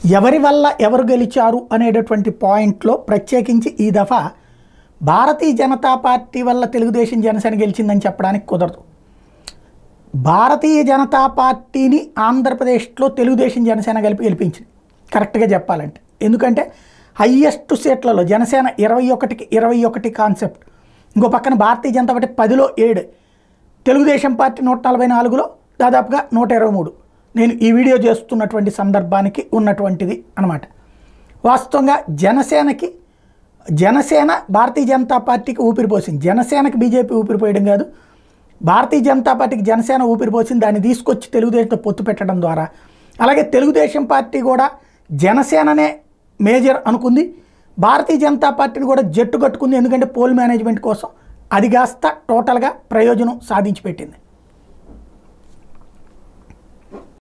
ఎవరి వల్ల ఎవరు గెలిచారు అనేటటువంటి పాయింట్లో ప్రత్యేకించి ఈ దఫా భారతీయ జనతా పార్టీ వల్ల తెలుగుదేశం జనసేన గెలిచిందని చెప్పడానికి కుదరదు భారతీయ జనతా పార్టీని ఆంధ్రప్రదేశ్లో తెలుగుదేశం జనసేన కలిపి గెలిపించింది కరెక్ట్గా చెప్పాలంటే ఎందుకంటే హయ్యెస్ట్ సీట్లలో జనసేన ఇరవై ఒకటికి ఇరవై ఒకటి కాన్సెప్ట్ ఇంకో పక్కన భారతీయ జనతా పార్టీ పదిలో ఏడు తెలుగుదేశం పార్టీ నూట నలభై నాలుగులో దాదాపుగా నూట ఇరవై మూడు నేను ఈ వీడియో చేస్తున్నటువంటి సందర్భానికి ఉన్నటువంటిది అనమాట వాస్తవంగా జనసేనకి జనసేన భారతీయ జనతా పార్టీకి ఊపిరిపోసింది జనసేనకి బీజేపీ ఊపిరిపోయడం కాదు భారతీయ జనతా పార్టీకి జనసేన ఊపిరిపోసింది దాన్ని తీసుకొచ్చి తెలుగుదేశంతో పొత్తు పెట్టడం ద్వారా అలాగే తెలుగుదేశం పార్టీ కూడా జనసేననే మేజర్ అనుకుంది భారతీయ జనతా పార్టీని కూడా జట్టు కట్టుకుంది ఎందుకంటే పోల్ మేనేజ్మెంట్ కోసం అది కాస్త టోటల్గా ప్రయోజనం సాధించి పెట్టింది